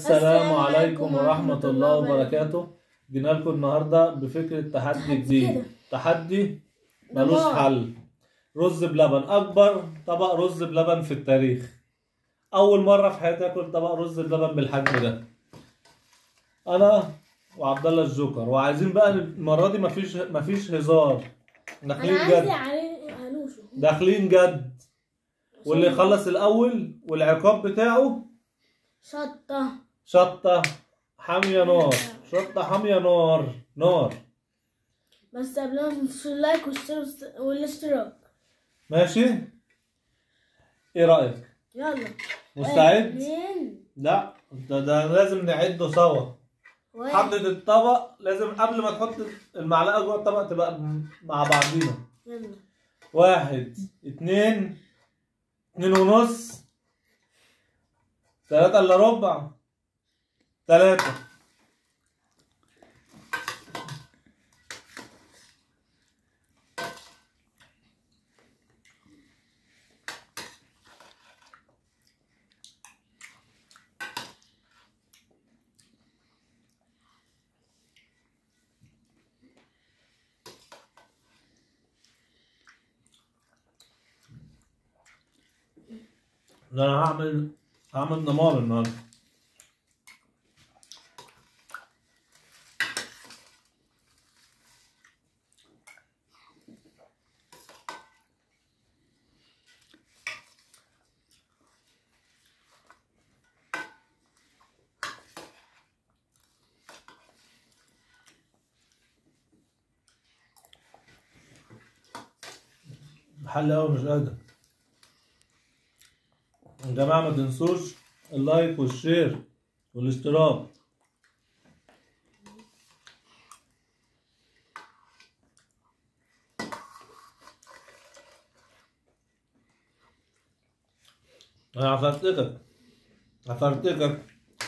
السلام عليكم ورحمة الله وبركاته جينا لكم النهاردة بفكرة تحدي تحدي جديد كده. تحدي ملوش دمار. حل رز بلبن أكبر طبق رز بلبن في التاريخ أول مرة في حياتي آكل طبق رز بلبن بالحجم ده أنا وعبد الله الجوكر وعايزين بقى المرة دي مفيش مفيش هزار انا داخلين عايز جد عليه هلوشه داخلين جد واللي يخلص الأول والعقاب بتاعه شطه شطة حامية نار شطة حامية نار نار بس قبلها تنسوا اللايك والاشتراك والاشتراك ماشي ايه رأيك يلا مستعد اتنين لا ده, ده لازم نعده سوا واحد حدد الطبق لازم قبل ما تحط المعلقة جوه الطبق تبقى م- مع بعضينا يلا واحد اتنين اتنين ونص تلاتة الا ربع تلاتة ده انا هعمل هعمل دمار النهارده محل قوي مش قادر يا جماعة ما تنسوش اللايك والشير والاشتراك انا هفرتكك هفرتكك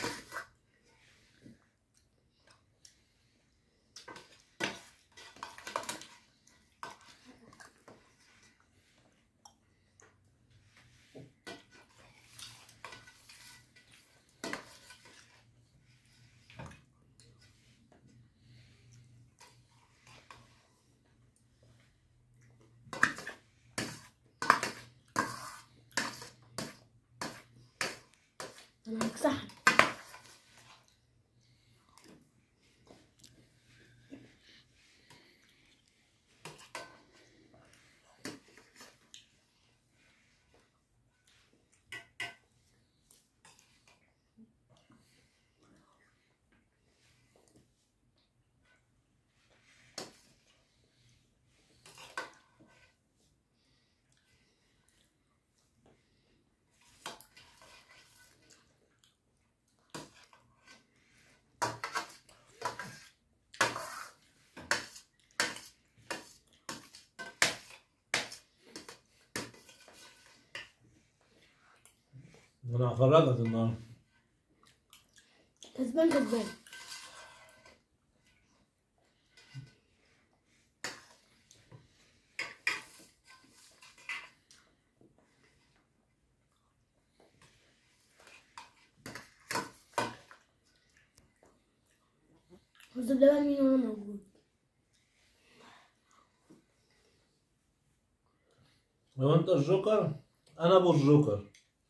انا هكسحك انا هفرجك النهارده كسبان كسبان رز بلبن مين وانا موجود لو انت الجوكر انا ابو الجوكر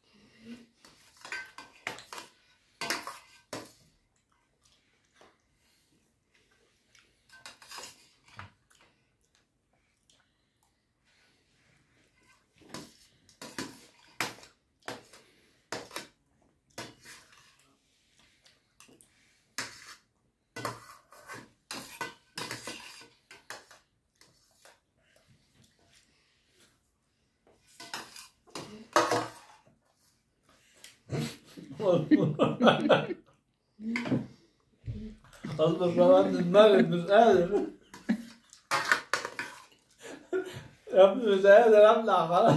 اصبر كمان دماغي مش قادر يا ابني مش قادر ابلع خلاص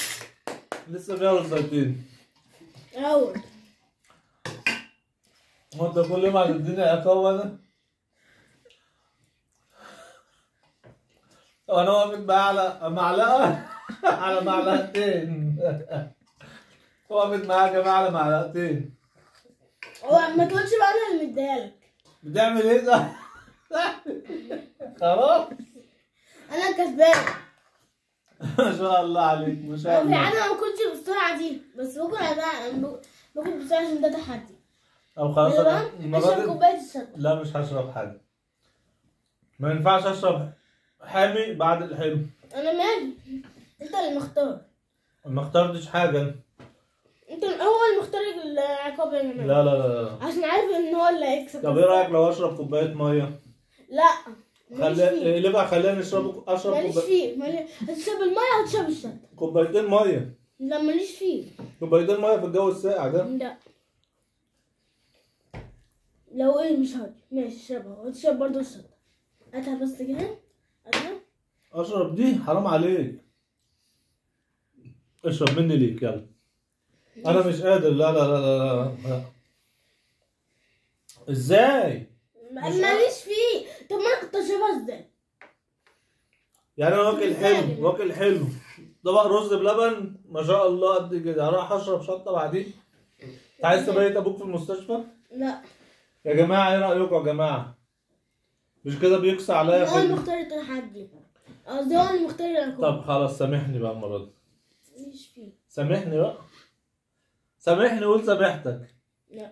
لسه بيعمل ساعتين اول هو انت كل يوم هتديني عقاب انا وانا واقف معاه على معلقه على معلقتين وقفت معاك يا جماعه على معلقتين هو ما تقولش بقى انا اللي مديالك بتعمل ايه ده؟ خلاص انا كسبان ما شاء الله عليك ما شاء في الله عادة ما باكلش بالسرعة دي بس باكل انا باكل بسرعة عشان ده تحدي طب خلاص يلا أنا بقى المرة اشرب دي كوباية الشطة لا مش هشرب حاجة ما ينفعش اشرب حامي بعد الحلو انا مالي انت اللي مختار ما اخترتش حاجة انت هو اللي مختار العقاب يا جماعة لا لا لا, لا. عشان عارف ان هو اللي هيكسب طب ايه رأيك لو اشرب كوباية مية؟ لا ماليش خلي فيه اللي بقى خلينا نشرب اشرب ماليش كوباية- فيه مالي- هتشرب المية هتشرب الشطة كوبايتين مية لا ماليش فيه كوبايتين مية في الجو الساقع ده لا لو ايه مش هاي ماشي اشربها وتشرب برضه الشطة هاتها بس كده هاتها اشرب دي حرام عليك اشرب مني ليك يلا انا مش قادر لا لا لا لا, لا. لا. ازاي ما- مش ماليش فيه طب ما انا كنت اشربها ازاي يعني انا واكل إزاي؟ حلو واكل حلو طبق رز بلبن ما شاء الله قد كده هروح اشرب شطه بعدين انت عايز تبيت ابوك في المستشفى لا يا جماعه ايه رايكم يا جماعه مش كده بيقسى عليا هو اللي في مختار التحدي قصدي هو اللي مختار العقاب طب خلاص سامحني بقى المره دي ماليش فيه سامحني بقى سامحني قول سامحتك لا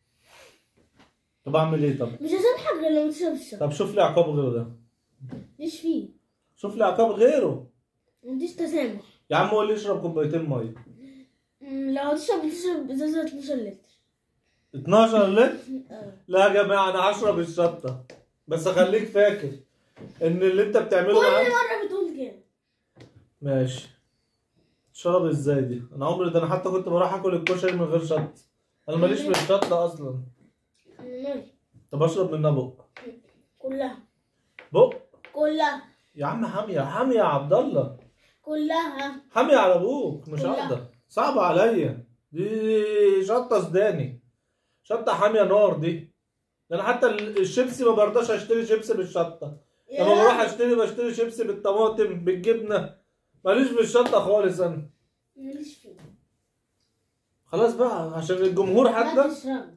طب اعمل ايه طب مش هسامحك غير لما تشرب الشطة طب شوف لي عقاب غير ده ماليش فيه شوف لي عقاب غيره مفيش تسامح يا عم قول لي اشرب كوبايتين ميه أمم، لو هتشرب تشرب ازازة 12 لتر 12 لتر اه. لا يا جماعه انا هشرب الشطه بس خليك فاكر ان اللي انت بتعمله كل معاك مرة بتقول كده ماشي تشرب ازاي دي انا عمري ده انا حتى كنت بروح اكل الكشري من غير شط انا ماليش في الشطه اصلا ماشي طب اشرب منها بق كلها بق كلها يا عم حاميه حاميه يا عبد الله كلها حاميه على ابوك مش كلها. هقدر صعبه عليا دي شطه سوداني شطه حاميه نار دي ده انا حتى ال- الشيبسي ما برضاش اشتري شيبسي بالشطه يا لما بروح لهوي. اشتري بشتري شيبسي بالطماطم بالجبنه ماليش في الشطه خالص انا ماليش فيه خلاص بقى عشان الجمهور لا حتى تشرب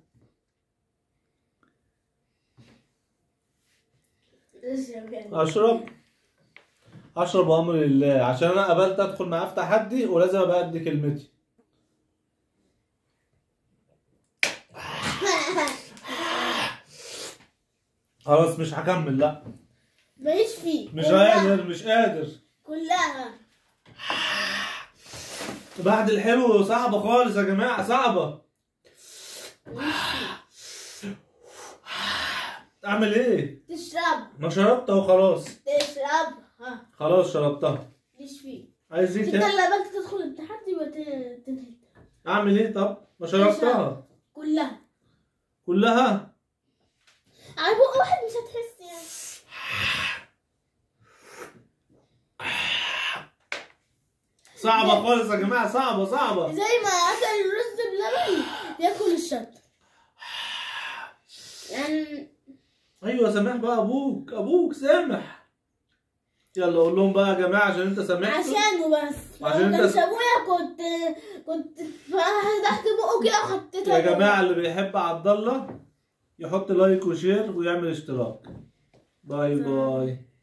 اشرب يعني. اشرب اشرب امر الله عشان انا قبلت ادخل معاه في تحدي ولازم ابقى قد كلمتي خلاص مش هكمل لا ماليش فيه مش كلها. قادر مش قادر كلها بعد الحلو صعبة خالص يا جماعة صعبة اعمل ايه تشرب ما شربتها وخلاص تشربها خلاص شربتها ماليش فيه عايز ايه انت تاني اللي قبلت تدخل التحدي وتنهي اعمل ايه طب ما شربتها كلها كلها على بق واحد مش هتحس يعني صعبة خالص يا جماعة صعبة صعبة زي ما اكل الرز بلبن ياكل الشطة يعني ايوه سامح بقى ابوك ابوك سامح يلا قول لهم بقى يا جماعة عشان انت سامحت عشانه بس لو عشان انت كانش س- ابويا كنت كنت فتحت بقه كده وحطيته يا جماعة اللي بيحب عبد الله يحط لايك وشير ويعمل اشتراك باي باي